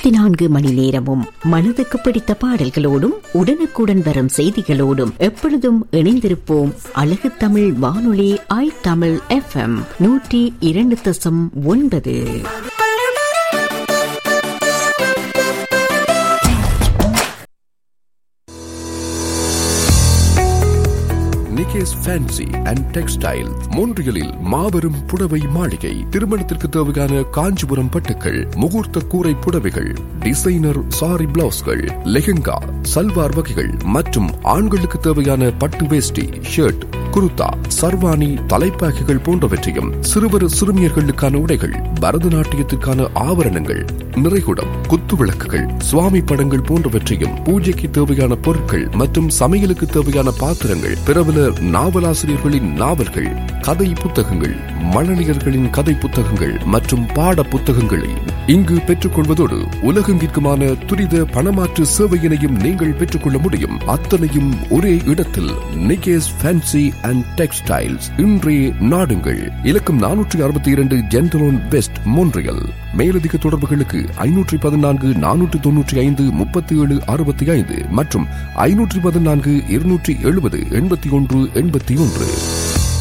இருபத்தி நான்கு மணி நேரமும் மனதுக்கு பிடித்த பாடல்களோடும் உடனுக்குடன் வரும் செய்திகளோடும் எப்பொழுதும் இணைந்திருப்போம் அழகு தமிழ் வானொலி ஐ தமிழ் எஃப்எம் நூற்றி இரண்டு தசம் ஒன்பது நிகேஸ் ஃபேன்சி அண்ட் டெக்ஸ்டைல் மோன்றியலில் மாபெரும் புடவை மாளிகை திருமணத்திற்கு தேவையான காஞ்சிபுரம் பட்டுக்கள் முகூர்த்த கூரை புடவைகள் டிசைனர் சாரி பிளவுஸ்கள் லெஹெங்கா சல்வார் வகைகள் மற்றும் ஆண்களுக்கு தேவையான பட்டு வேஷ்டி ஷர்ட் குருத்தா சர்வாணி தலைப்பாகைகள் போன்றவற்றையும் சிறுவர் சிறுமியர்களுக்கான உடைகள் பரதநாட்டியத்திற்கான ஆபரணங்கள் நிறைகுடம் குத்து விளக்குகள் சுவாமி படங்கள் போன்றவற்றையும் பூஜைக்கு தேவையான பொருட்கள் மற்றும் சமையலுக்கு தேவையான பாத்திரங்கள் பிரபல நாவலாசிரியர்களின் நாவல்கள் கதை புத்தகங்கள் மழலியர்களின் கதை புத்தகங்கள் மற்றும் பாட புத்தகங்களை இங்கு பெற்றுக்கொள்வதோடு உலகெங்கிற்குமான துரித பணமாற்று சேவையினையும் நீங்கள் பெற்றுக்கொள்ள முடியும் அத்தனையும் ஒரே இடத்தில் நிகேஸ் ஃபேன்சி அண்ட் டெக்ஸ்டைல்ஸ் இன்றே நாடுங்கள் இலக்கம் நானூற்றி அறுபத்தி இரண்டு ஜென்டலோன் வெஸ்ட் மோன்றியல் மேலதிக தொடர்புகளுக்கு ஐநூற்றி பதினான்கு நானூற்றி தொன்னூற்றி ஐந்து முப்பத்தி ஏழு அறுபத்தி ஐந்து மற்றும் ஐநூற்றி பதினான்கு இருநூற்றி எழுபது எண்பத்தி ஒன்று எண்பத்தி ஒன்று